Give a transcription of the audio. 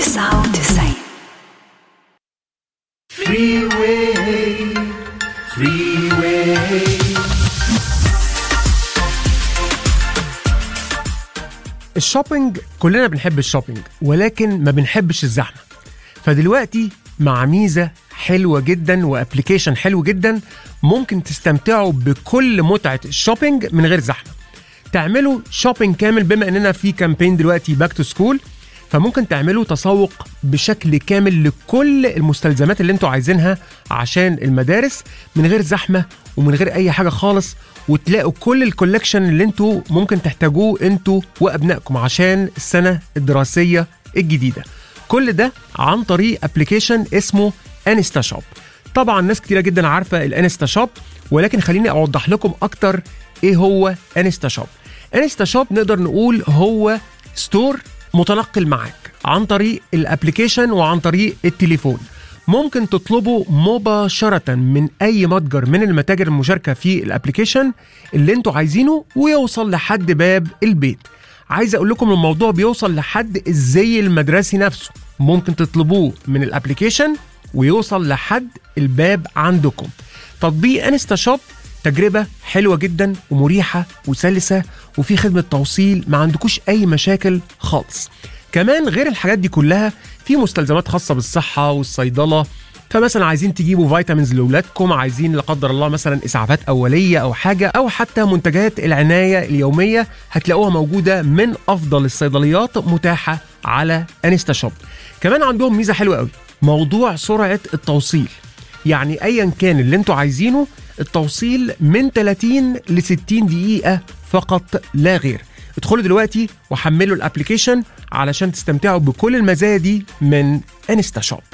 99 Freeway, freeway. الشوبينج كلنا بنحب الشوبينج ولكن ما بنحبش الزحمه فدلوقتي مع ميزه حلوه جدا وابلكيشن حلو جدا ممكن تستمتعوا بكل متعه الشوبينج من غير زحمه تعملوا شوبينج كامل بما اننا في كامبين دلوقتي باك تو سكول فممكن تعملوا تسوق بشكل كامل لكل المستلزمات اللي انتوا عايزينها عشان المدارس من غير زحمه ومن غير اي حاجه خالص وتلاقوا كل الكولكشن اللي انتوا ممكن تحتاجوه انتوا وابنائكم عشان السنه الدراسيه الجديده كل ده عن طريق ابلكيشن اسمه انستا شوب طبعا ناس كتيره جدا عارفه الانستا شوب ولكن خليني اوضح لكم اكتر ايه هو انستا شوب انستا شوب نقدر نقول هو ستور متنقل معاك عن طريق الابلكيشن وعن طريق التليفون ممكن تطلبه مباشرة من أي متجر من المتاجر المشاركة في الابلكيشن اللي انتوا عايزينه ويوصل لحد باب البيت عايز اقول لكم الموضوع بيوصل لحد الزي المدرسي نفسه ممكن تطلبوه من الابلكيشن ويوصل لحد الباب عندكم تطبيق انستا شوب تجربة حلوة جدا ومريحة وسلسة وفي خدمة توصيل ما عندكوش أي مشاكل خالص كمان غير الحاجات دي كلها في مستلزمات خاصة بالصحة والصيدلة فمثلا عايزين تجيبوا فيتامينز لاولادكم عايزين لا قدر الله مثلا اسعافات اوليه او حاجه او حتى منتجات العنايه اليوميه هتلاقوها موجوده من افضل الصيدليات متاحه على انستا شوب كمان عندهم ميزه حلوه قوي موضوع سرعه التوصيل يعني ايا كان اللي انتوا عايزينه التوصيل من 30 ل 60 دقيقه فقط لا غير ادخلوا دلوقتي وحملوا الابلكيشن علشان تستمتعوا بكل المزايا دي من انستا شوب